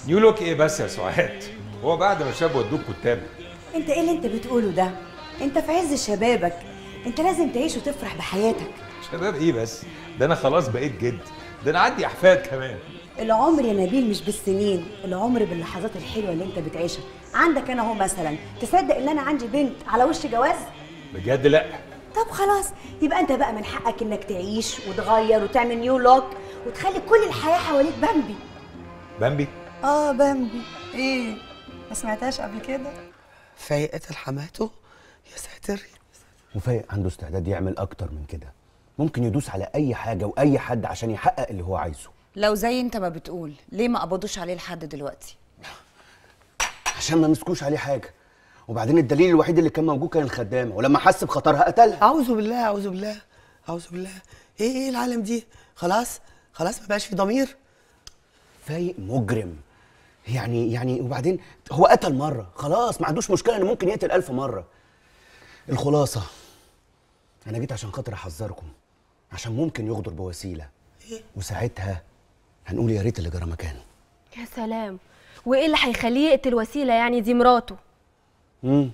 نيو لوك ايه بس يا سعاد هو بعد ما شاب ودوك كتاب انت ايه اللي انت بتقوله ده انت في عز شبابك انت لازم تعيش وتفرح بحياتك شباب ايه بس ده انا خلاص بقيت جد ده انا عندي احفاد كمان العمر يا نبيل مش بالسنين العمر باللحظات الحلوه اللي انت بتعيشها عندك انا اهو مثلا تصدق ان انا عندي بنت على وش جواز بجد لا طب خلاص يبقى انت بقى من حقك انك تعيش وتغير وتعمل نيو لوك وتخلي كل الحياه حواليك بامبي بامبي اه بامبي ايه ما سمعتهاش قبل كده فايقة حماته يا ساتر وفايق عنده استعداد يعمل اكتر من كده ممكن يدوس على اي حاجه واي حد عشان يحقق اللي هو عايزه لو زي انت ما بتقول ليه ما قبضوش عليه لحد دلوقتي عشان ما مسكوش عليه حاجه وبعدين الدليل الوحيد اللي كان موجود كان الخدامه ولما حس بخطرها قتلها أعوذ بالله أعوذ بالله أعوذ بالله إيه إيه العالم دي خلاص خلاص ما بقاش في ضمير فايق مجرم يعني يعني وبعدين هو قتل مره خلاص ما عندوش مشكله انه ممكن يقتل ألف مره الخلاصه انا جيت عشان خاطر احذركم عشان ممكن يغدر بوسيله وساعتها هنقول يا ريت اللي جرى مكانه يا سلام وايه اللي هيخليه يقتل وسيله يعني دي مراته امم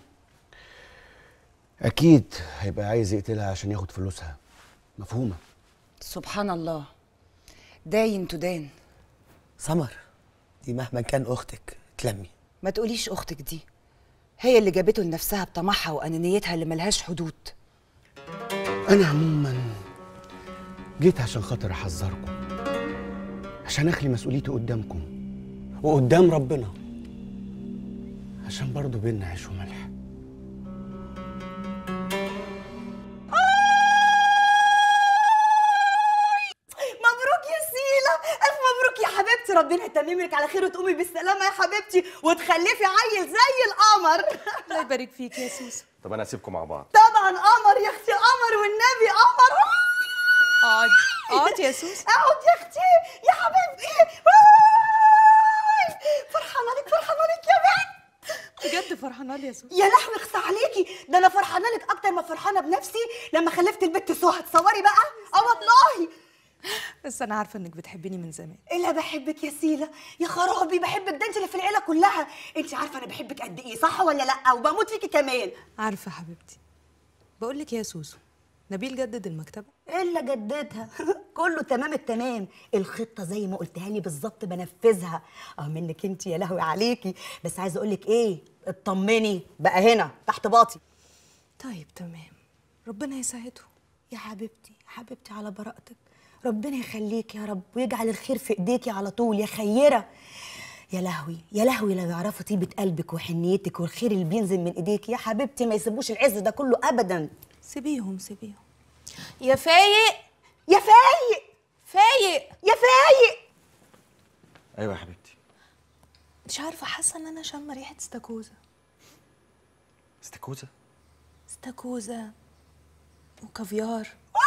اكيد هيبقى عايز يقتلها عشان ياخد فلوسها مفهومه سبحان الله داين تدان سمر دي مهما كان أختك تلمي ما تقوليش اختك دي هي اللي جابته لنفسها بطمعها وانانيتها اللي ملهاش حدود انا عموما جيت عشان خاطر احذركم عشان اخلي مسؤوليتي قدامكم وقدام ربنا عشان برضو بينا عيش وملح مبروك يا سيلا الف مبروك يا حبيبتي ربنا يتمم لك على خير وتقومي بالسلامه يا حبيبتي وتخلفي عيل زي القمر الله يبارك فيك يا سوسو طب انا هسيبكم مع بعض طبعا قمر يا اختي قمر والنبي قمر اقعد اقعد يا سوسو اقعد يا اختي يا حبيبتي واي! فرحانه لك فرحانه لك يا بنت بجد فرحانه لي يا سوسو يا لحمي اخصى عليكي ده انا فرحانه لك اكتر ما فرحانه بنفسي لما خلفت البت سهى تصوري بقى اه والله بس انا عارفه انك بتحبيني من زمان الا بحبك يا سيلا يا خرابي بحبك ده انت اللي في العيله كلها انت عارفه انا بحبك قد ايه صح ولا لا وبموت فيكي كمان عارفه حبيبتي بقول لك يا سوسو نبيل جدد المكتبه الا جدتها كله تمام التمام الخطه زي ما قلتها لي بالظبط بنفذها اه منك انت يا لهوي عليكي بس عايزه اقول لك ايه اطمني بقى هنا تحت باطي طيب تمام ربنا يساعده يا حبيبتي يا حبيبتي على براءتك ربنا يخليك يا رب ويجعل الخير في ايديكي على طول يا خيره يا لهوي يا لهوي لو يعرفوا طيبه قلبك وحنيتك والخير اللي بينزل من ايديك يا حبيبتي ما يسيبوش العز ده كله ابدا سيبيهم سيبيهم يا فايق يا فايق فايق يا فايق ايوه يا حبيبتي مش عارفه حاسه ان انا شامه ريحه استاكوزا استاكوزا استاكوزا وكافيار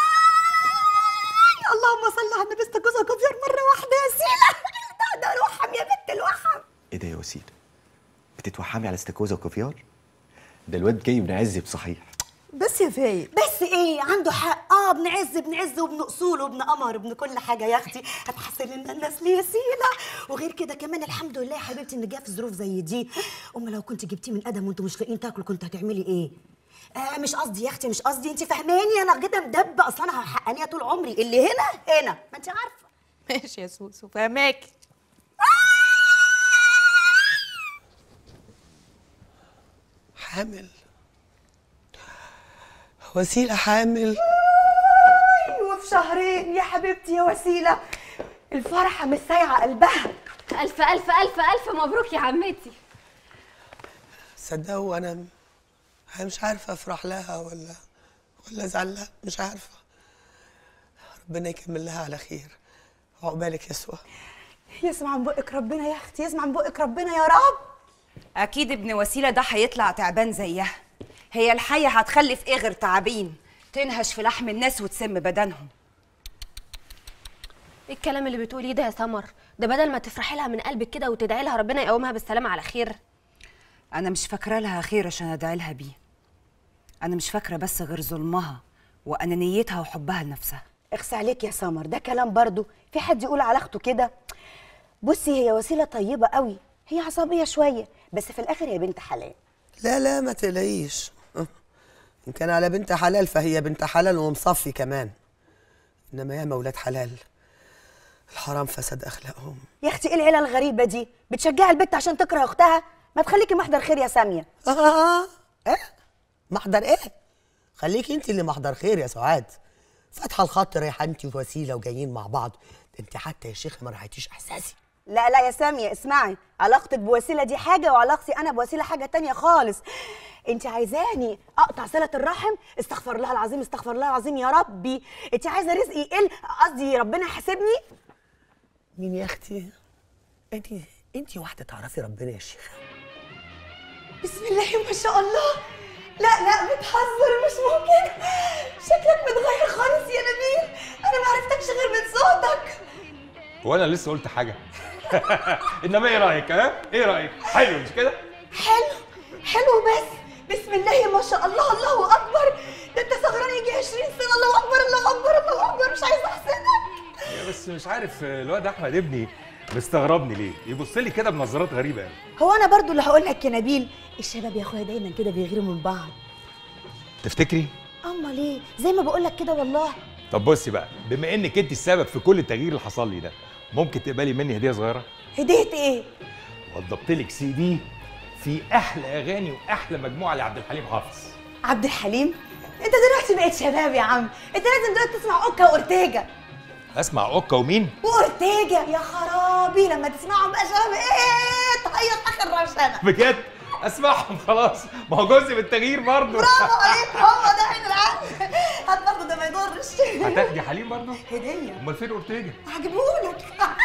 اللهم صل على النبي استجوزها كافيار مره واحده يا سيلا ده ده الوحم يا بنت الوحم ايه ده يا وسيله بتتوحمي على استاكوزا وكافيار ده الواد جاي من عز بصحيح بس يا فايق بس ايه عنده حق اه ابن عز ابن عز وابن اصول وابن قمر وابن كل حاجه يا اختي هتحسن لنا الناس ليه يا سيلا وغير كده كمان الحمد لله يا حبيبتي ان جه في ظروف زي دي ام لو كنت جبتيه من ادم وانتوا مش لاقيين تاكلوا كنت هتعملي ايه آه مش قصدي يا اختي مش قصدي انت فاهماني انا كده مدبه اصلا انا حقانيه طول عمري اللي هنا هنا ما انت عارفه ماشي يا سوسو فهماكي حامل وسيلة حامل وفي شهرين يا حبيبتي يا وسيله الفرحه مش سايعه قلبها الف الف الف الف مبروك يا عمتي صدقوا أنا م- أنا مش عارفة أفرح لها ولا ولا أزعل لها مش عارفة ربنا يكمل لها على خير عقبالك يا سوا يسمع من بقك ربنا يا اختي يسمع من بقك ربنا يا رب اكيد ابن وسيله ده هيطلع تعبان زيها هي الحيه هتخلف ايه غير تعابين تنهش في لحم الناس وتسم بدنهم ايه الكلام اللي بتقوليه ده يا سمر ده بدل ما تفرحي لها من قلبك كده وتدعي لها ربنا يقومها بالسلامه على خير انا مش فاكره لها خير عشان ادعي لها بيه انا مش فاكره بس غير ظلمها وانانيتها وحبها لنفسها اخس عليك يا سمر ده كلام برضو في حد يقول على اخته كده بصي هي وسيله طيبه قوي هي عصبيه شويه بس في الاخر هي بنت حلال لا لا ما تقلقيش ان كان على بنت حلال فهي بنت حلال ومصفي كمان انما يا مولاد حلال الحرام فسد اخلاقهم يا اختي ايه العيله الغريبه دي بتشجعي البنت عشان تكره اختها ما تخليكي محضر خير يا ساميه اه ايه محضر ايه خليكي انت اللي محضر خير يا سعاد فاتحه الخط رايحه انت ووسيله وجايين مع بعض ده انت حتى يا شيخه ما راحتيش احساسي لا لا يا ساميه اسمعي علاقتك بوسيله دي حاجه وعلاقتي انا بوسيله حاجه تانية خالص انت عايزاني اقطع صله الرحم استغفر الله العظيم استغفر الله العظيم يا ربي انت عايزه رزقي يقل قصدي ربنا يحاسبني مين يا اختي انت انت واحده تعرفي ربنا يا شيخه بسم الله ما شاء الله لا لا بتحذر مش ممكن شكلك متغير خالص يا نبيل انا ما عرفتكش غير من صوتك هو انا لسه قلت حاجه انما ايه رايك ها ايه رايك حلو مش كده حلو حلو بس بسم الله ما شاء الله الله اكبر ده انت صغران يجي 20 سنه الله اكبر الله اكبر الله اكبر مش عايزه احسدك يا بس مش عارف الواد احمد ابني مستغربني ليه يبص لي كده بنظرات غريبه قوي هو انا برضو اللي هقول لك يا نبيل الشباب يا اخويا دايما كده بيغيروا من بعض تفتكري امال ايه زي ما بقول لك كده والله طب بصي بقى بما انك انت السبب في كل التغيير اللي حصل لي ده ممكن تقبلي مني هديه صغيره هديه ايه وضبط لك سي دي في احلى اغاني واحلى مجموعه لعبد الحليم حافظ عبد الحليم انت دلوقتي بقيت شباب يا عم انت لازم دلوقتي تسمع اوكا واورتيجا اسمع اوكا ومين واورتيجا يا خرابي لما تسمعهم بقى شباب ايه تعيط اخر روشنه بجد اسمعهم خلاص ما هو جزء من التغيير برضه برافو عليك هو ده عين العقل هات برضه ده ما يضرش هتاخدي حليم برضه هديه امال فين اورتيجا هجيبهولك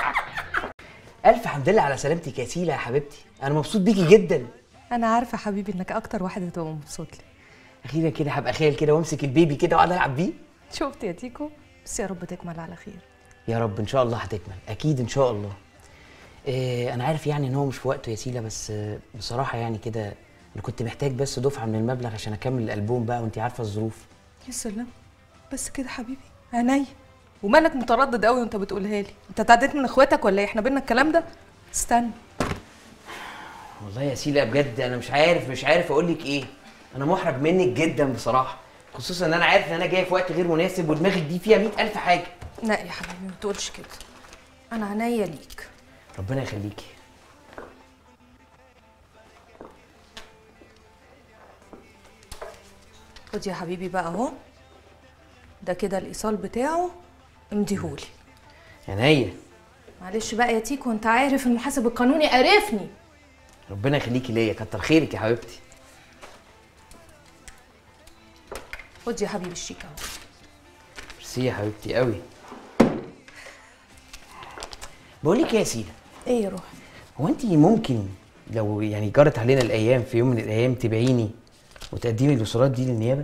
الف حمد لله على سلامتك يا سيلا يا حبيبتي انا مبسوط بيكي جدا انا عارفه حبيبي انك اكتر واحد هتبقى مبسوط لي اخيرا كده هبقى خيال كده وامسك البيبي كده واقعد العب بيه شفت يا تيكو بس يا رب تكمل على خير يا رب ان شاء الله هتكمل اكيد ان شاء الله إيه انا عارف يعني ان هو مش في وقته يا سيلا بس آه، بصراحه يعني كده انا كنت محتاج بس دفعه من المبلغ عشان اكمل الالبوم بقى وانت عارفه الظروف يا سلام بس كده حبيبي عينيا ومالك متردد قوي وانت بتقولها لي انت اتعديت من اخواتك ولا ايه احنا بينا الكلام ده استنى والله يا سيلا بجد انا مش عارف مش عارف اقول لك ايه انا محرج منك جدا بصراحه خصوصا ان انا عارف ان انا جاي في وقت غير مناسب ودماغك دي فيها مئة الف حاجه لا يا حبيبي ما تقولش كده انا عينيا ليك ربنا يخليكي خد يا حبيبي بقى اهو ده كده الايصال بتاعه امديهولي عينيا معلش بقى يا تيكو انت عارف المحاسب القانوني قرفني ربنا يخليكي ليا كتر خيرك يا حبيبتي خد يا حبيبي الشيك اهو ميرسي يا حبيبتي قوي بقول لك إيه يا سيلا ايه يا روحي هو انت ممكن لو يعني جرت علينا الايام في يوم من الايام تبعيني وتقدمي الوصولات دي للنيابه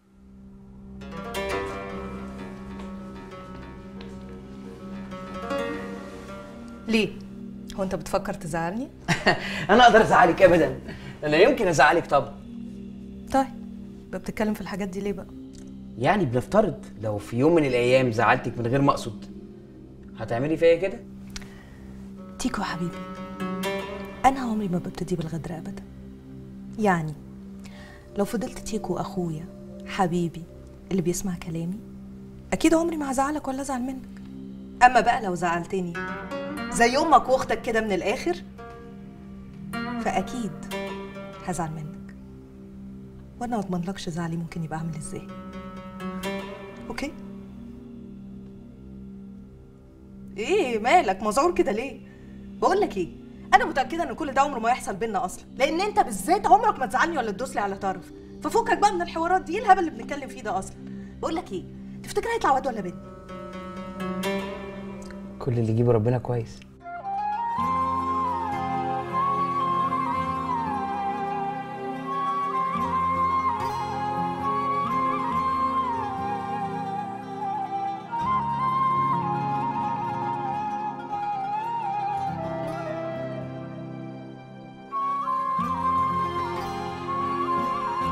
ليه هو انت بتفكر تزعلني انا اقدر ازعلك ابدا انا يمكن ازعلك طبعا طيب يبقى بتتكلم في الحاجات دي ليه بقى يعني بنفترض لو في يوم من الايام زعلتك من غير ما اقصد هتعملي فيا كده تيكو يا حبيبي انا عمري ما ببتدي بالغدر ابدا يعني لو فضلت تيكو اخويا حبيبي اللي بيسمع كلامي اكيد عمري ما هزعلك ولا ازعل منك اما بقى لو زعلتني زي امك واختك كده من الاخر فاكيد هزعل منك وانا ما اضمنلكش زعلي ممكن يبقى عامل ازاي اوكي ايه مالك مذعور كده ليه بقول لك ايه انا متاكده ان كل ده عمره ما يحصل بينا اصلا لان انت بالذات عمرك ما تزعلني ولا تدوس لي على طرف ففكك بقى من الحوارات دي إيه الهبل اللي بنتكلم فيه ده اصلا بقول لك ايه تفتكر هيطلع واد ولا بنت كل اللي يجيبه ربنا كويس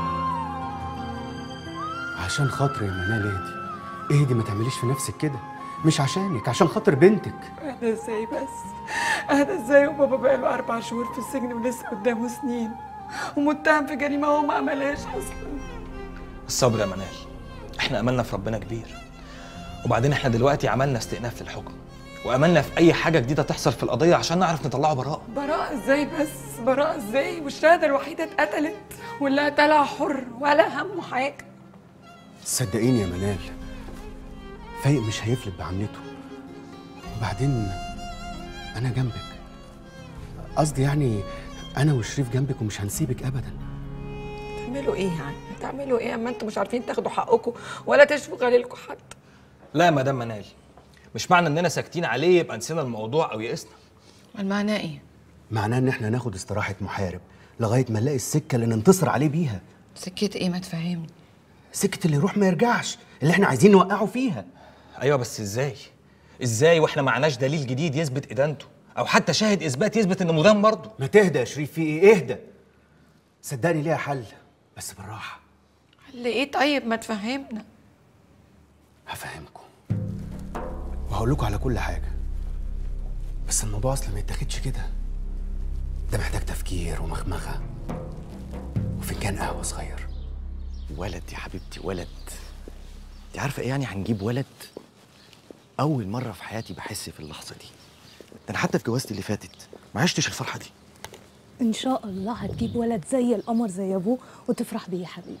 عشان خاطري يا منال اهدي اهدي ما تعمليش في نفسك كده مش عشانك عشان خاطر بنتك اهدى ازاي بس اهدى ازاي وبابا بقاله اربع شهور في السجن ولسه قدامه سنين ومتهم في جريمه هو ما عملهاش اصلا الصبر يا منال احنا املنا في ربنا كبير وبعدين احنا دلوقتي عملنا استئناف للحكم واملنا في اي حاجه جديده تحصل في القضيه عشان نعرف نطلعه براءه براءة ازاي بس براءة ازاي والشهادة الوحيدة اتقتلت واللي قتلها حر ولا همه حاجة صدقيني يا منال فايق مش هيفلت بعملته وبعدين انا جنبك قصدي يعني انا وشريف جنبك ومش هنسيبك ابدا تعملوا ايه يعني تعملوا ايه اما انتوا مش عارفين تاخدوا حقكم ولا تشفوا غليلكم حتى لا يا مدام منال مش معنى اننا ساكتين عليه يبقى نسينا الموضوع او يئسنا المعنى ايه معناه ان احنا ناخد استراحه محارب لغايه ما نلاقي السكه اللي ننتصر عليه بيها سكت ايه ما تفهمني سكه اللي يروح ما يرجعش اللي احنا عايزين نوقعه فيها ايوه بس ازاي ازاي واحنا معناش دليل جديد يثبت ادانته او حتى شاهد اثبات يثبت انه مدان برضه ما تهدى يا شريف في ايه اهدى صدقني ليها حل بس بالراحه اللي ايه طيب ما تفهمنا هفهمكم وهقول لكم على كل حاجه بس الموضوع اصلا ما يتاخدش كده ده محتاج تفكير ومخمخه وفنجان قهوه صغير ولد يا حبيبتي ولد انت عارفه ايه يعني هنجيب ولد اول مره في حياتي بحس في اللحظه دي ده انا حتى في جوازتي اللي فاتت ما عشتش الفرحه دي ان شاء الله هتجيب ولد زي القمر زي ابوه وتفرح بيه يا حبيبي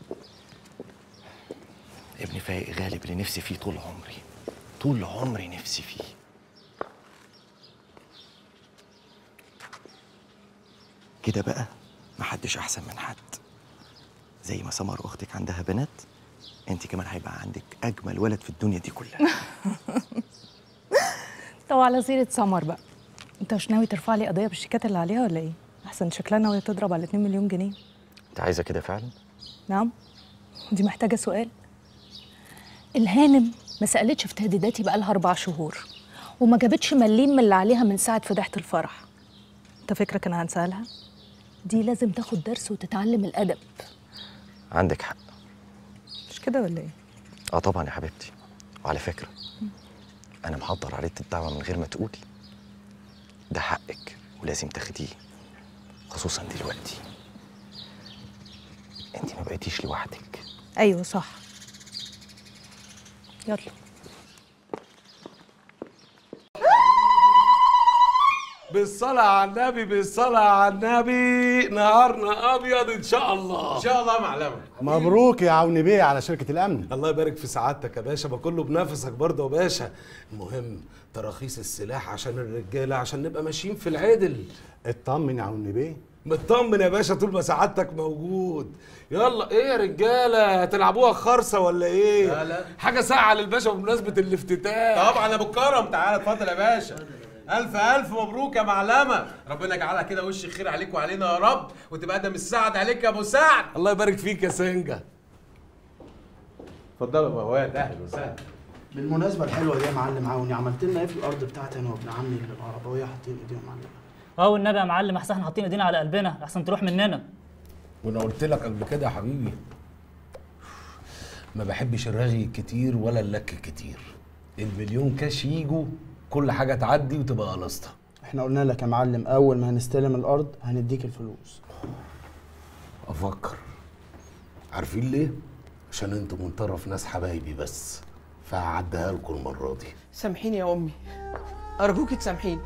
ابن فايق غالب اللي نفسي فيه طول عمري طول عمري نفسي فيه كده بقى محدش احسن من حد زي ما سمر اختك عندها بنات انت كمان هيبقى عندك اجمل ولد في الدنيا دي كلها طب على سيرة سمر بقى انت مش ناوي ترفع لي قضية بالشيكات اللي عليها ولا ايه؟ احسن شكلها ناوية تضرب على 2 مليون جنيه انت عايزه كده فعلا نعم دي محتاجة سؤال الهانم ما سألتش في تهديداتي بقالها أربع شهور وما جابتش مليم من اللي عليها من ساعة فضيحة الفرح انت فكرك انا هنسألها؟ دي لازم تاخد درس وتتعلم الأدب عندك حق مش كده ولا ايه؟ اه طبعا يا حبيبتي وعلى فكره انا محضر عريضه الدعوه من غير ما تقولي ده حقك ولازم تاخديه خصوصا دلوقتي انت ما بقيتيش لوحدك ايوه صح يلا بالصلاة على النبي بالصلاة على النبي نهارنا أبيض إن شاء الله ان شاء الله يا معلمه مبروك يا عون بيه على شركة الأمن الله يبارك في سعادتك يا باشا ما كله بنفسك برضه يا باشا المهم تراخيص السلاح عشان الرجالة عشان نبقى ماشيين في العدل اطمن يا عون بيه مطمن يا باشا طول ما سعادتك موجود يلا ايه يا رجاله هتلعبوها خرصه ولا ايه لا، لا. حاجه ساعه للباشا بمناسبه الافتتاح طبعا يا ابو الكرم تعالى اتفضل يا باشا الف الف مبروك يا معلمه ربنا يجعلها كده وش خير عليك وعلينا يا رب وتبقى دم السعد عليك يا ابو سعد الله يبارك فيك يا سنجه اتفضلوا يا بواب اهلا وسهلا بالمناسبة الحلوة دي يا معلم عوني عملت لنا ايه في الأرض بتاعتي أنا وابن عمي اللي العربوية حاطين إيديهم عليها اه والنبي يا معلم احسن احنا حاطين ايدينا على قلبنا احسن تروح مننا وانا قلت لك قبل كده يا حبيبي ما بحبش الرغي الكتير ولا اللك الكتير المليون كاش يجوا كل حاجه تعدي وتبقى قلصتها احنا قلنا لك يا معلم أول ما هنستلم الأرض هنديك الفلوس افكر عارفين ليه عشان انتوا من طرف ناس حبايبي بس فهعديها لكم المره دي سامحيني يا امي ارجوكي تسامحيني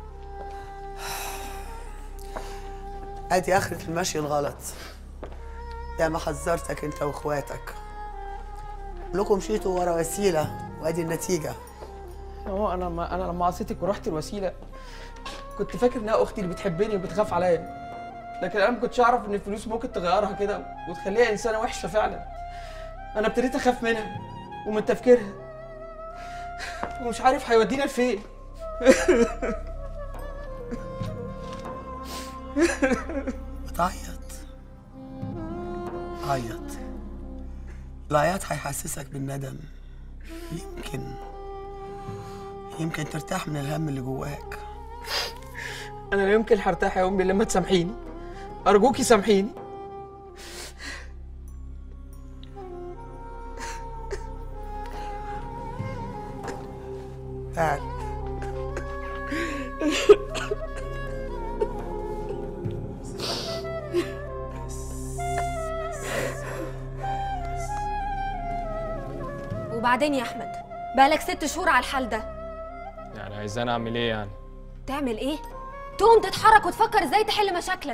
ادي اخرة المشي الغلط يا ما حذرتك انت واخواتك كلكم مشيتوا ورا وسيلة وادي النتيجة هو انا ما انا لما عصيتك ورحت الوسيله كنت فاكر انها اختي اللي بتحبني وبتخاف عليا لكن انا ما كنتش اعرف ان الفلوس ممكن تغيرها كده وتخليها انسانه وحشه فعلا انا ابتديت اخاف منها ومن تفكيرها ومش عارف هيودينا لفين بتعيط عيط العياط هيحسسك بالندم يمكن يمكن ترتاح من الهم اللي جواك انا لا يمكن هرتاح يا امي لما تسامحيني ارجوكي سامحيني وبعدين يا احمد بقالك ست شهور على الحال ده يعني عايزاني اعمل ايه يعني تعمل ايه تقوم تتحرك وتفكر ازاي تحل مشاكلك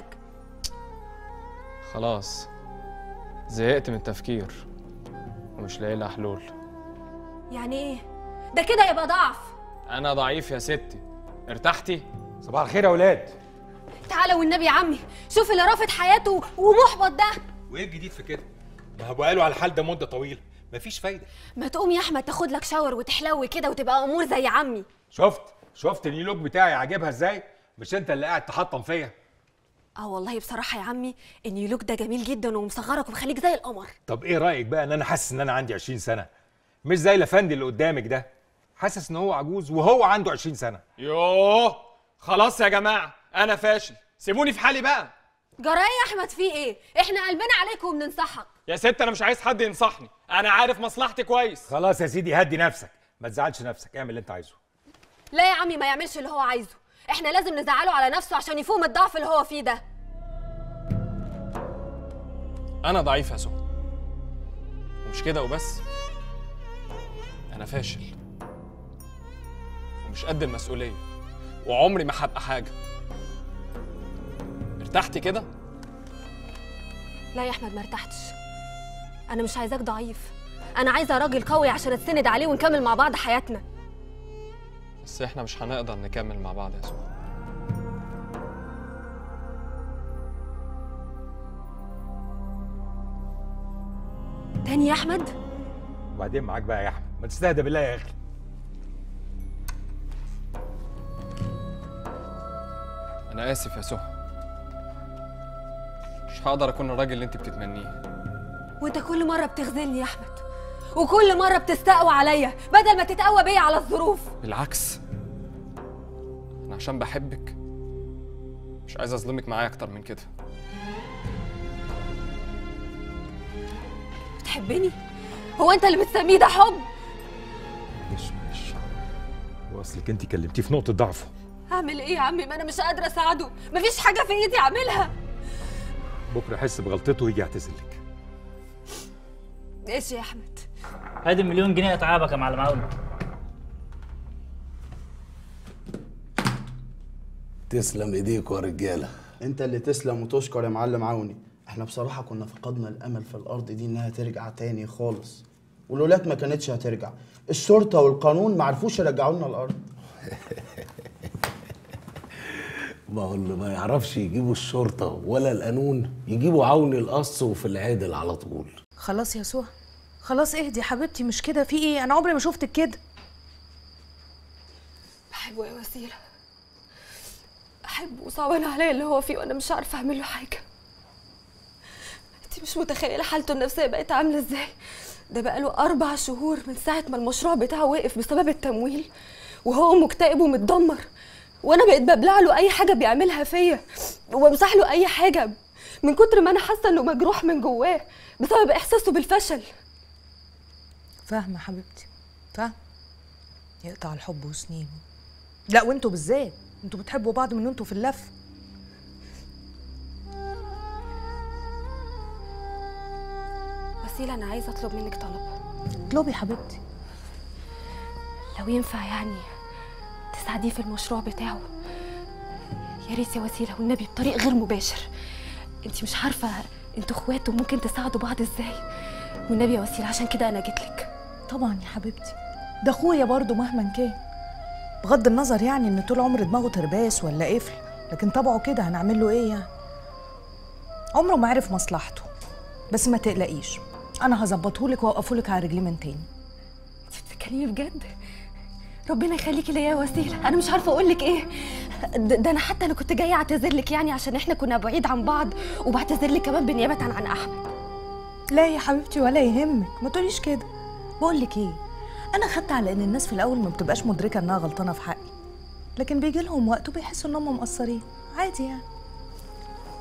خلاص زهقت من التفكير ومش لاقي لها حلول يعني ايه ده كده يبقى ضعف انا ضعيف يا ستي ارتحتي صباح الخير يا ولاد تعالى والنبي يا عمي شوف اللي رافض حياته ومحبط ده وايه الجديد في كده ما هو بقاله على الحال ده مده طويله مفيش فايده ما تقوم يا احمد تاخد لك شاور وتحلوي كده وتبقى امور زي عمي شفت شفت النيلوك بتاعي عاجبها ازاي مش انت اللي قاعد تحطم فيا اه والله بصراحه يا عمي النيلوك ده جميل جدا ومصغرك ومخليك زي القمر طب ايه رايك بقى ان انا حاسس ان انا عندي 20 سنه مش زي الافندي اللي قدامك ده حاسس ان هو عجوز وهو عنده 20 سنه يوه خلاص يا جماعه انا فاشل سيبوني في حالي بقى جرايه يا احمد في ايه احنا قلبنا عليك وبننصحك يا ست انا مش عايز حد ينصحني انا عارف مصلحتي كويس خلاص يا سيدي هدي نفسك ما تزعلش نفسك اعمل اللي انت عايزه لا يا عمي ما يعملش اللي هو عايزه احنا لازم نزعله على نفسه عشان يفوق من الضعف اللي هو فيه ده انا ضعيف يا سهى ومش كده وبس انا فاشل ومش قد المسؤوليه وعمري ما هبقى حاجه ارتحتي كده لا يا احمد ما ارتحتش انا مش عايزاك ضعيف انا عايزه راجل قوي عشان اتسند عليه ونكمل مع بعض حياتنا بس احنا مش هنقدر نكمل مع بعض يا سهى تاني يا احمد وبعدين معاك بقى يا احمد ما تستهدى بالله يا اخي انا اسف يا سهى مش هقدر اكون الراجل اللي انت بتتمنيه وانت كل مره بتخذلني يا احمد وكل مره بتستقوى عليا بدل ما تتقوى بيا على الظروف بالعكس انا عشان بحبك مش عايز اظلمك معايا اكتر من كده بتحبني هو انت اللي بتسميه ده حب معلش معلش واصلك انت كلمتيه في نقطه ضعفه اعمل ايه يا عمي ما انا مش قادره اساعده مفيش حاجه في ايدي اعملها بكره يحس بغلطته ويجي يعتذر لك ايش يا احمد ادي مليون جنيه اتعابك يا معلم عون تسلم ايديكوا يا رجاله انت اللي تسلم وتشكر يا معلم عوني احنا بصراحة كنا فقدنا الأمل في الأرض دي إنها ترجع تاني خالص والولايات ما كانتش هترجع الشرطة والقانون ما عرفوش يرجعوا لنا الأرض ما هو اللي ما يعرفش يجيبوا الشرطه ولا القانون يجيبوا عوني القص وفي العادل على طول خلاص يا سهى خلاص اهدي يا حبيبتي مش كده في ايه انا عمري ما شفتك كده بحبه يا وسيله احبه وصعبان عليا اللي هو فيه وانا مش عارفه اعمل له حاجه انت مش متخيله حالته النفسيه بقت عامله ازاي ده بقاله اربع شهور من ساعه ما المشروع بتاعه وقف بسبب التمويل وهو مكتئب ومتدمر وانا بقيت ببلع له اي حاجه بيعملها فيا وبمسح له اي حاجه من كتر ما انا حاسه انه مجروح من جواه بسبب احساسه بالفشل فاهمه حبيبتي فاهمه يقطع الحب وسنينه لا وانتوا بالذات انتوا بتحبوا بعض من انتوا في اللف وسيله انا عايزه اطلب منك طلب اطلبي حبيبتي لو ينفع يعني تساعديه في المشروع بتاعه يا ريت يا وسيله والنبي بطريق غير مباشر انت مش عارفه انتوا اخوات وممكن تساعدوا بعض ازاي والنبي يا وسيله عشان كده انا جيت لك طبعا يا حبيبتي ده اخويا برضه مهما كان بغض النظر يعني ان طول عمر دماغه ترباس ولا قفل لكن طبعه كده هنعمل له ايه يعني عمره ما عرف مصلحته بس ما تقلقيش انا هظبطهولك واوقفهولك على رجليه من تاني بتتكلمي بجد ربنا يخليكي ليا يا وسيله انا مش عارفه اقول لك ايه ده, ده انا حتى انا كنت جايه اعتذر لك يعني عشان احنا كنا بعيد عن بعض وبعتذر لك كمان بالنيابه عن احمد لا يا حبيبتي ولا يهمك ما تقوليش كده بقول لك ايه انا خدت على ان الناس في الاول ما بتبقاش مدركه انها غلطانه في حقي لكن بيجي لهم وقت وبيحسوا انهم مقصرين عادي يعني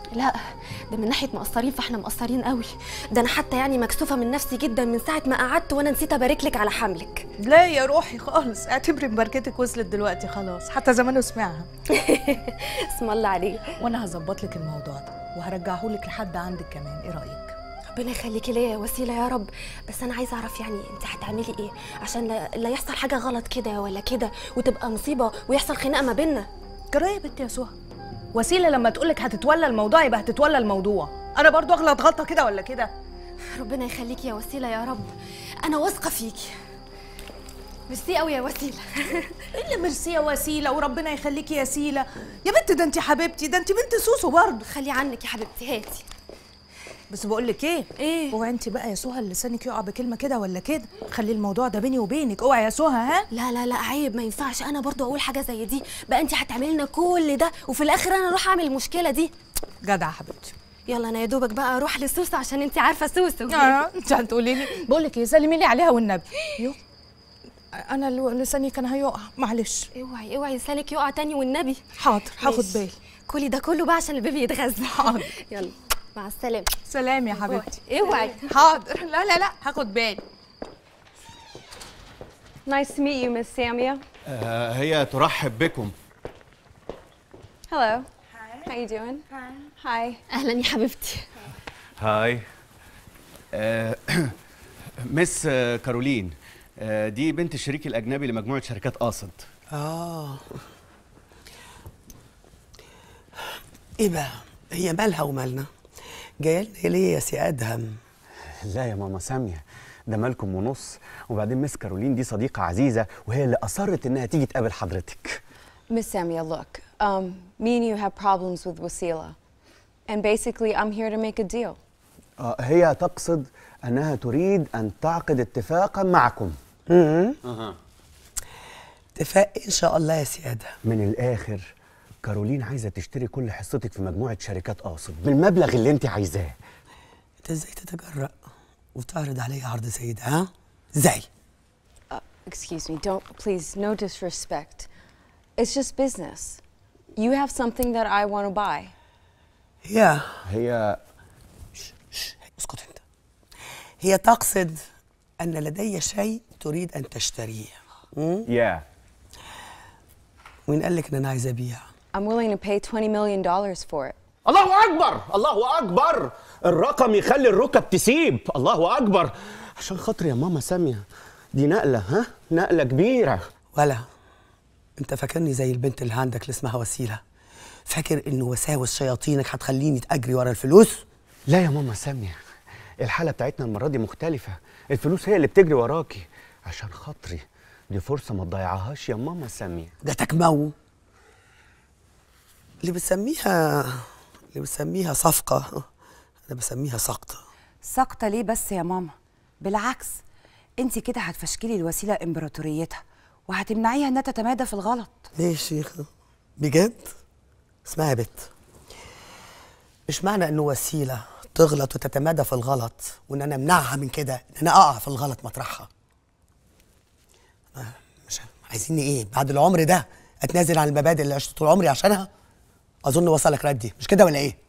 لا ده من ناحيه مقصرين فاحنا مقصرين قوي ده انا حتى يعني مكسوفه من نفسي جدا من ساعه ما قعدت وانا نسيت ابارك لك على حملك لا يا روحي خالص اعتبري مباركتك وصلت دلوقتي خلاص حتى زمانه سمعها اسم الله عليك وانا هظبط لك الموضوع ده وهرجعه لك لحد عندك كمان ايه رايك ربنا يخليكي ليا يا وسيله يا رب بس انا عايزه اعرف يعني انت هتعملي ايه عشان لا, لا يحصل حاجه غلط كده ولا كده وتبقى مصيبه ويحصل خناقه ما بيننا جرايه يا بنتي يا سهى وسيله لما تقولك هتتولى الموضوع يبقى هتتولى الموضوع انا برضو اغلط غلطه كده ولا كده ربنا يخليكي يا وسيله يا رب انا واثقه فيكي ميرسي قوي يا وسيله ايه اللي ميرسي يا وسيله وربنا يخليكي يا سيله يا بنت ده انت حبيبتي ده انت بنت سوسو برضه خلي عنك يا حبيبتي هاتي بس بقول لك ايه ايه اوعي انت بقى يا سهى لسانك يقع بكلمه كده ولا كده خلي الموضوع ده بيني وبينك اوعي يا سهى ها لا لا لا عيب ما ينفعش انا برضو اقول حاجه زي دي بقى انت هتعملي لنا كل ده وفي الاخر انا اروح اعمل المشكله دي جدع حبيبتي يلا انا يا دوبك بقى اروح لسوسو عشان انت عارفه سوسو اه انت هتقولي لي بقول لك ايه سلمي لي عليها والنبي يو انا لو- لساني كان هيقع معلش اوعي اوعي لسانك يقع تاني والنبي حاضر هاخد ماشي. بالي كلي ده كله بقى عشان البيبي يتغذى حاضر يلا مع السلامه سلام يا حبيبتي اوعي حاضر لا لا لا هاخد بالي Nice to meet you, Miss Samia. آه هي ترحب بكم Hello. How you doing? Hi. اهلا يا حبيبتي هاي آه مس آه، كارولين آه دي بنت الشريك الأجنبي لمجموعة شركات قاصد اه ايه بقى هي مالها ومالنا جايه لنا ليه يا سي ادهم لا يا ماما سامية ده مالكم ونص وبعدين مس كارولين دي صديقة عزيزة وهي اللي أصرت إنها تيجي تقابل حضرتك Miss Samia, look. Um, me and you have problems with Wasila. And basically, I'm here to make a deal. آه هي تقصد أنها تريد أن تعقد اتفاقا معكم امم أها اتفاق ان شاء الله يا سي ادهم من الآخر كارولين عايزة تشتري كل حصتك في مجموعة شركات قاصد بالمبلغ اللي أنت عايزاه انت ازاي تتجرأ وتعرض عليا عرض زي ده ها ازاي Uh, excuse me, don't, please, no disrespect. It's just business. You have something that I want to buy. هي هي اسكت انت هي تقصد ان لدي شيء تريد ان تشتريه مم؟ يا وين قال لك ان انا عايز ابيع I'm willing to pay $20 million for it. الله أكبر الله أكبر الرقم يخلي الركب تسيب الله أكبر عشان خاطر يا ماما سامية دي نقلة ها نقلة كبيرة ولا انت فاكرني زي البنت اللي عندك اللي اسمها وسيله فاكر ان وساوس شياطينك هتخليني اجري ورا الفلوس لا يا ماما سامية الحالة بتاعتنا المرة دي مختلفة الفلوس هي اللي بتجري وراكي عشان خاطري دي فرصة ما تضيعهاش يا ماما سامية ده تكمو اللي بتسميها اللي بتسميها صفقه انا بسميها سقطه ساقطة ليه بس يا ماما بالعكس انت كده هتفشكلي الوسيلة امبراطوريتها وهتمنعيها انها تتمادى في الغلط ليه يا شيخة بجد اسمها يا بت مش معنى انه وسيله تغلط وتتمادى في الغلط وان انا امنعها من كده ان انا اقع في الغلط مطرحها آه، مش عايزيني ايه بعد العمر ده اتنازل عن المبادئ اللي عشت طول عمري عشانها اظن وصلك ردي مش كده ولا ايه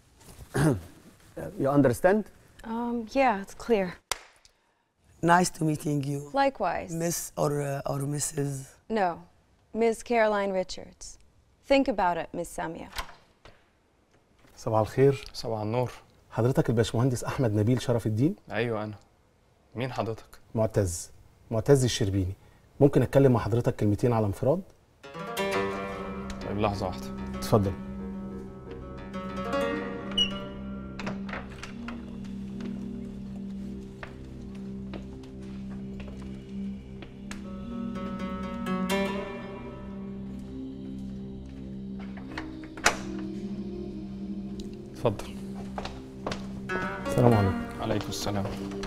You understand? Um, yeah, it's clear. Nice to meeting you Likewise. Miss or uh, or Mrs. No, Ms. Caroline Richards. Think about it, Miss Samia. صباح الخير صباح النور حضرتك الباشمهندس احمد نبيل شرف الدين ايوه انا مين حضرتك معتز معتز الشربيني ممكن اتكلم مع حضرتك كلمتين على انفراد طيب لحظه واحده اتفضل اتفضل السلام عليكم عليكم السلام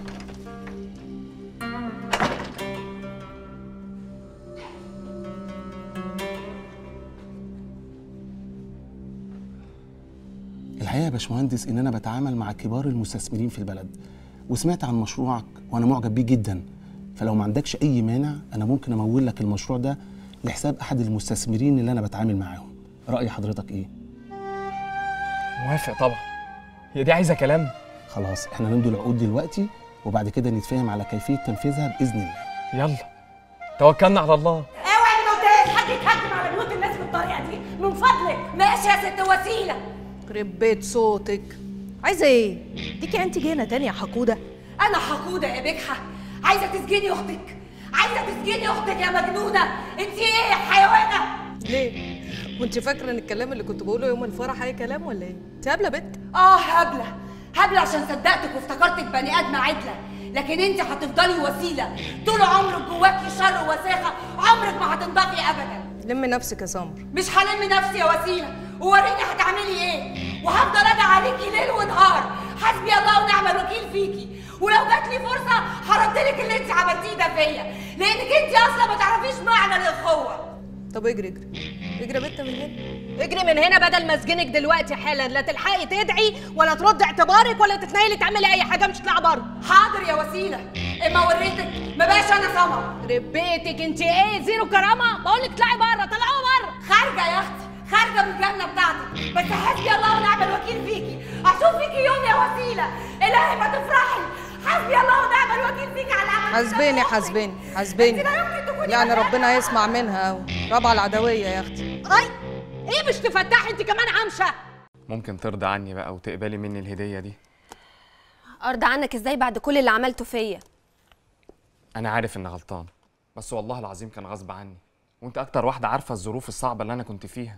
الحقيقه يا باشمهندس ان انا بتعامل مع كبار المستثمرين في البلد وسمعت عن مشروعك وانا معجب بيه جدا فلو ما عندكش اي مانع انا ممكن امول لك المشروع ده لحساب احد المستثمرين اللي انا بتعامل معاهم راي حضرتك ايه موافق طبعا هي دي عايزه كلام خلاص احنا نمضي العقود دلوقتي وبعد كده نتفاهم على كيفيه تنفيذها باذن الله يلا توكلنا على الله اوعي ما قلتهاش حد يتهجم على بيوت الناس بالطريقه دي من فضلك ماشي يا ست وسيله يخرب بيت صوتك عايزه ايه ديكي انت جينا تاني يا حقوده انا حقوده يا بجحه عايزه تسجني اختك عايزه تسجني اختك يا مجنونه انت ايه يا حيوانه ليه وانت فاكره ان الكلام اللي كنت بقوله يوم الفرح اي كلام ولا ايه انت هبله بنت اه هبله هبله عشان صدقتك وافتكرتك بني ادمه عدله لكن انت هتفضلي وسيله طول عمرك جواكي شر ووساخه عمرك ما هتنضفي ابدا لمي نفسك يا سمر مش هلم نفسي يا وسيله ووريني هتعملي ايه وهفضل ادعي عليكي ليل ونهار حسبي الله ونعم الوكيل فيكي ولو جات لي فرصه هردلك اللي انت عملتيه ده فيا لانك انت اصلا ما تعرفيش معنى الاخوه طب اجري اجري اجري يا بنت من هنا اجري من هنا بدل ما اسجنك دلوقتي حالا لا تلحقي تدعي ولا ترد اعتبارك ولا تتنيلي تعملي اي حاجه مش تطلعي بره حاضر يا وسيله اما وريتك ما بقاش انا سمر ربيتك انت ايه زيرو كرامه بقول لك اطلعي بره طلعوا بره خارجه يا اختي خارجه من الجنه بتاعتك بس حسبي الله ونعم الوكيل فيكي اشوف فيكي يوم يا وسيله الهي ما تفرحي حسبي الله ونعم الوكيل فيكي على العمل حاسبيني حاسبيني حاسبيني يعني ربنا يسمع منها قوي رابعه العدويه يا اختي اي ايه مش تفتحي انت كمان عمشه ممكن ترضى عني بقى وتقبلي مني الهديه دي ارضى عنك ازاي بعد كل اللي عملته فيا انا عارف اني غلطان بس والله العظيم كان غصب عني وانت اكتر واحده عارفه الظروف الصعبه اللي انا كنت فيها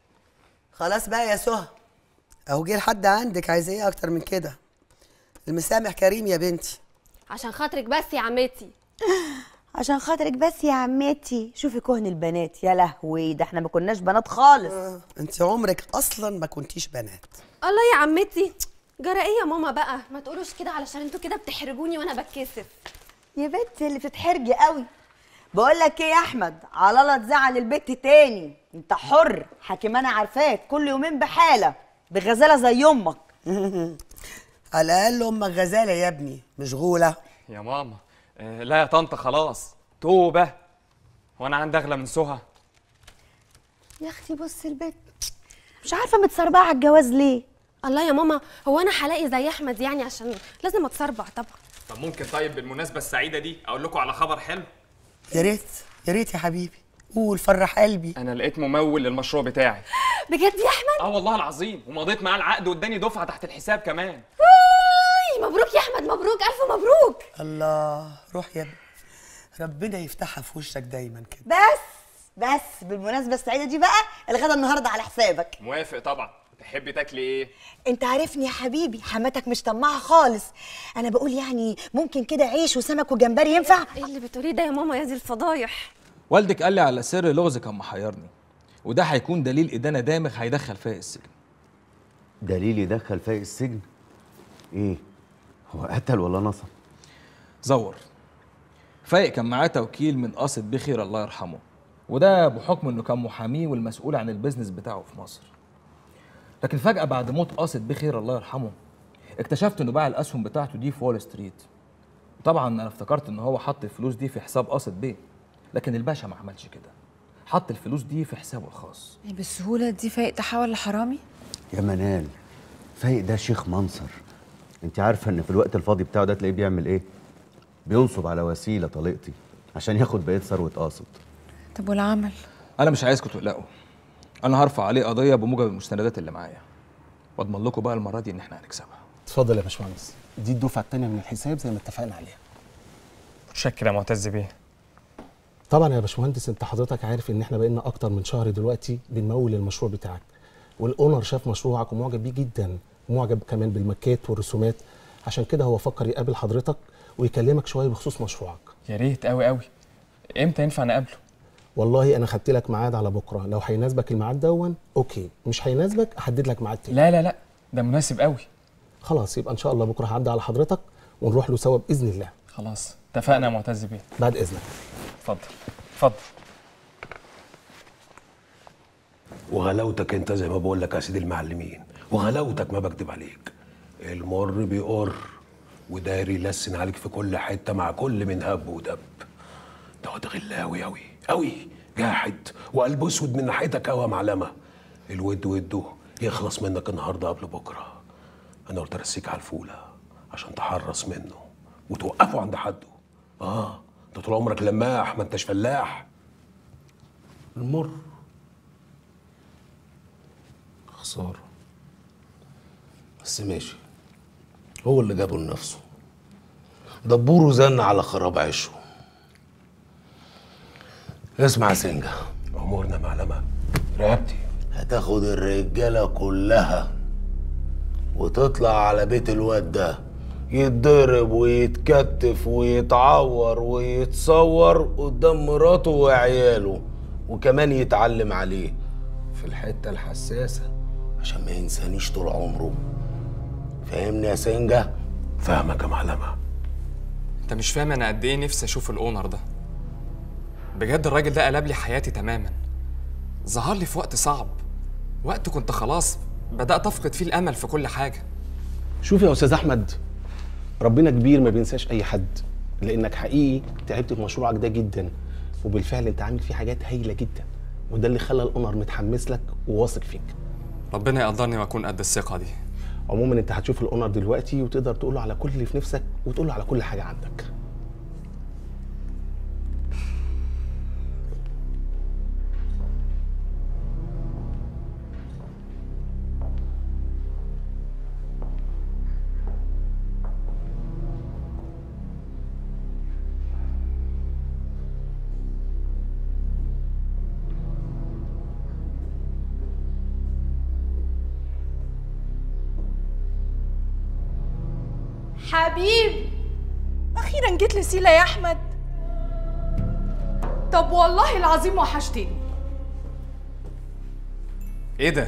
خلاص بقى يا سهى اهو جه لحد عندك عايزه ايه اكتر من كده المسامح كريم يا بنتي عشان خاطرك بس يا عمتي عشان خاطرك بس يا عمتي شوفي كهن البنات يا لهوي ده احنا ما كناش بنات خالص انت عمرك اصلا ما كنتيش بنات الله يا عمتي جرى ايه يا ماما بقى ما تقولوش كده علشان انتوا كده بتحرجوني وانا بتكسف يا بنتي اللي بتتحرجي قوي بقول لك ايه يا احمد على الله تزعل البت تاني انت حر حكيم انا عارفاك كل يومين بحاله بغزاله زي امك على الاقل امك غزاله يا ابني مشغوله يا ماما آه لا يا طنط خلاص توبه وانا عندي اغلى من سهى يا اختي بص البت مش عارفه متسربعه على الجواز ليه الله يا ماما هو انا هلاقي زي احمد يعني عشان لازم اتسربع طبعا طب ممكن طيب بالمناسبه السعيده دي اقول لكم على خبر حلو يا ريت يا ريت يا حبيبي قول فرح قلبي انا لقيت ممول للمشروع بتاعي بجد يا احمد اه والله العظيم ومضيت معاه العقد واداني دفعه تحت الحساب كمان واي مبروك يا احمد مبروك الف مبروك الله روح يا ابني ربنا يفتحها في وشك دايما كده بس بس بالمناسبه السعيده دي بقى الغدا النهارده على حسابك موافق طبعا تحبي تاكلي ايه انت عارفني يا حبيبي حماتك مش طماعه خالص انا بقول يعني ممكن كده عيش وسمك وجمبري ينفع ايه اللي بتقوليه ده يا ماما يا دي الفضايح والدك قال لي على سر لغز كان محيرني وده هيكون دليل ادانه دامغ هيدخل فيا السجن دليل يدخل فايق السجن ايه هو قتل ولا نصب زور فايق كان معاه توكيل من قاصد بخير الله يرحمه وده بحكم انه كان محاميه والمسؤول عن البيزنس بتاعه في مصر لكن فجأة بعد موت قاصد بخير الله يرحمه اكتشفت انه باع الاسهم بتاعته دي في وول ستريت طبعا انا افتكرت ان هو حط الفلوس دي في حساب قاصد بيه لكن الباشا ما عملش كده حط الفلوس دي في حسابه الخاص بالسهولة دي فايق تحول لحرامي؟ يا منال فايق ده شيخ منصر انت عارفه ان في الوقت الفاضي بتاعه ده تلاقيه بيعمل ايه بينصب على وسيله طليقتي عشان ياخد بقيه ثروه قاصد طب والعمل؟ انا مش عايزكم تقلقوا انا هرفع عليه قضيه بموجب المستندات اللي معايا واضمن لكم بقى المره دي ان احنا هنكسبها اتفضل يا باشمهندس دي الدفعه الثانيه من الحساب زي ما اتفقنا عليها متشكر يا معتز بيه طبعا يا باشمهندس انت حضرتك عارف ان احنا بقينا اكتر من شهر دلوقتي بنمول المشروع بتاعك والاونر شاف مشروعك ومعجب بيه جدا ومعجب كمان بالمكات والرسومات عشان كده هو فكر يقابل حضرتك ويكلمك شويه بخصوص مشروعك يا ريت قوي قوي امتى ينفع نقابله والله انا خدت لك ميعاد على بكره لو هيناسبك الميعاد دون اوكي مش هيناسبك احدد لك ميعاد تاني لا لا لا ده مناسب قوي خلاص يبقى ان شاء الله بكره هعدي على حضرتك ونروح له سوا باذن الله خلاص اتفقنا يا معتز بيه بعد اذنك اتفضل اتفضل وغلاوتك انت زي ما بقول لك يا سيدي المعلمين وغلاوتك ما بكتب عليك المر بيقر وداري يلسن عليك في كل حته مع كل من هب ودب ده واد غلاوي قوي قوي جاحد وقلبه اسود من ناحيتك قوي يا معلمه الود وده يخلص منك النهارده قبل بكره انا قلت ارسيك على الفوله عشان تحرص منه وتوقفه عند حده اه انت طول عمرك لماح ما انتش فلاح المر خسارة بس ماشي هو اللي جابه لنفسه دبوره زن على خراب عشه اسمع يا سنجة امورنا معلمة رقبتي هتاخد الرجالة كلها وتطلع على بيت الواد ده يتضرب ويتكتف ويتعور ويتصور قدام مراته وعياله وكمان يتعلم عليه في الحتة الحساسة عشان ما ينسانيش طول عمره فاهمني يا سنجة؟ فاهمك يا معلمة انت مش فاهم انا قد ايه نفسي اشوف الاونر ده بجد الراجل ده قلب لي حياتي تماما ظهر لي في وقت صعب وقت كنت خلاص بدأت أفقد فيه الأمل في كل حاجة شوف يا استاذ احمد ربنا كبير ما بينساش اي حد لانك حقيقي تعبت في مشروعك ده جدا وبالفعل انت عامل فيه حاجات هايله جدا وده اللي خلى الاونر متحمس لك وواثق فيك ربنا يقدرني وأكون قد الثقة دي عموما انت هتشوف الاونر دلوقتي وتقدر تقول له على كل اللي في نفسك وتقول له على كل حاجه عندك حبيبي اخيرا جيت لسيلا يا احمد طب والله العظيم وحشتني إيه ده؟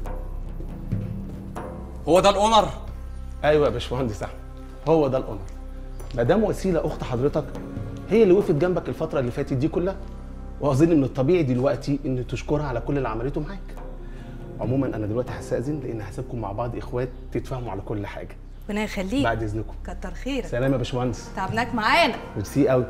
هو ده الأونر؟ ايوه يا باشمهندس احمد هو ده الاونر مدام وسيله اخت حضرتك هي اللي وقفت جنبك الفتره اللي فاتت دي كلها واظن من الطبيعي دلوقتي ان تشكرها على كل اللي عملته معاك عموما انا دلوقتي هستاذن لان هسيبكم مع بعض اخوات تتفاهموا على كل حاجه ربنا يخليك بعد اذنكم كتر خيرك سلام يا باشمهندس تعبناك معانا ميرسي قوي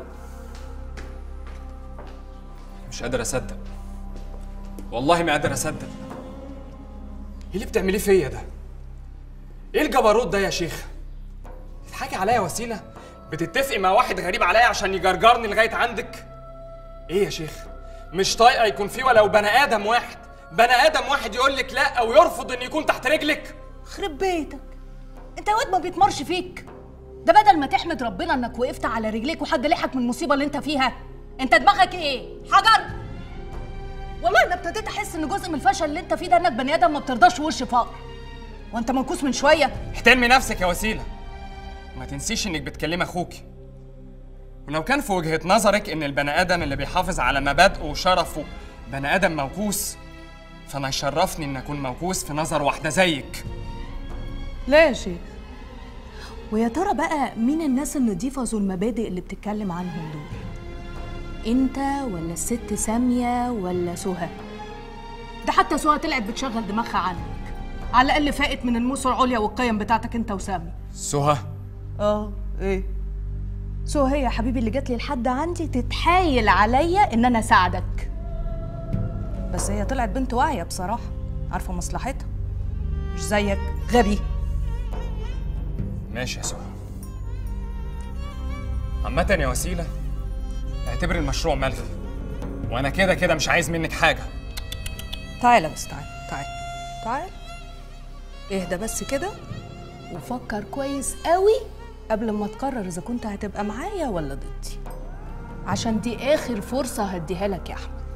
مش قادر أصدق والله ما قادر أصدق إيه اللي بتعمليه فيا ده؟ إيه الجبروت ده يا شيخ؟ تضحكي عليا وسيلة؟ بتتفقي مع واحد غريب عليا عشان يجرجرني لغاية عندك؟ إيه يا شيخ؟ مش طايقة يكون في ولو بني آدم واحد بني آدم واحد يقول لك لا أو يرفض إن يكون تحت رجلك؟ خرب بيتك انت واد ما بيتمرش فيك ده بدل ما تحمد ربنا انك وقفت على رجليك وحد لحقك من المصيبه اللي انت فيها انت دماغك ايه حجر والله انا ابتديت احس ان جزء من الفشل اللي انت فيه ده انك بني ادم ما بترضاش وش فقر وانت منكوس من شويه احترمي نفسك يا وسيلة ما تنسيش انك بتكلمي اخوكي ولو كان في وجهة نظرك ان البني ادم اللي بيحافظ على مبادئه وشرفه بني ادم موكوس فانا يشرفني ان اكون موكوس في نظر واحدة زيك لا يا شيخ ويا ترى بقى مين الناس النضيفة ذو المبادئ اللي بتتكلم عنهم دول انت ولا الست سامية ولا سهى ده حتى سهى طلعت بتشغل دماغها عنك على الاقل فاقت من الموس العليا والقيم بتاعتك انت وسامي سهى اه ايه سهى هي يا حبيبي اللي جات لي لحد عندي تتحايل عليا ان انا اساعدك بس هي طلعت بنت واعيه بصراحه عارفه مصلحتها مش زيك غبي ماشي يا سهى عامة يا وسيلة اعتبر المشروع ملغي وانا كده كده مش عايز منك حاجة تعالى بس تعالى تعالى تعالى اهدى بس كده وفكر كويس قوي قبل ما تقرر اذا كنت هتبقى معايا ولا ضدي عشان دي اخر فرصه هديها لك يا احمد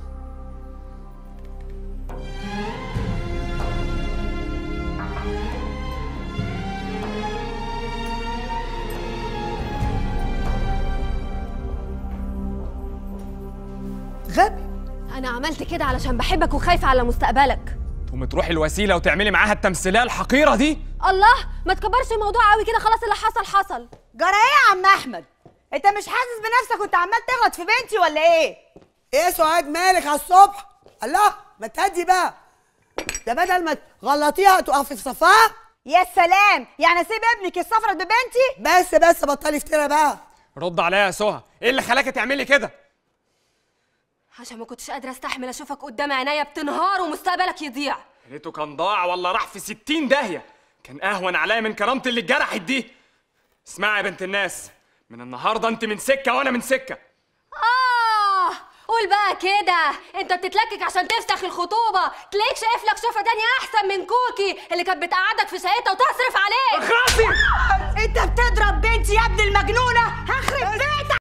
غبي انا عملت كده علشان بحبك وخايفه على مستقبلك تقومي تروحي الوسيلة وتعملي معاها التمثيلية الحقيرة دي الله ما تكبرش الموضوع قوي كده خلاص اللي حصل حصل جرى ايه يا عم احمد انت مش حاسس بنفسك وانت عمال تغلط في بنتي ولا ايه ايه سعاد مالك على الصبح الله ما تهدي بقى ده بدل ما تغلطيها تقفي في صفها يا سلام يعني اسيب ابنك يستفرد ببنتي بس بس بطلي افترا بقى رد عليا يا سهى ايه اللي خلاكي تعملي كده عشان ما كنتش قادره استحمل اشوفك قدام عينيا بتنهار ومستقبلك يضيع يا ريته كان ضاع ولا راح في ستين داهية كان أهون عليا من كرامتي اللي اتجرحت دي اسمعي يا بنت الناس من النهاردة أنت من سكة وأنا من سكة آه قول بقى كده انت بتتلكك عشان تفسخ الخطوبة تلاقيك شايف لك شوفة تانية أحسن من كوكي اللي كانت بتقعدك في شقتها وتصرف عليك اخرسي انت بتضرب بنتي يا ابن المجنونه هخرب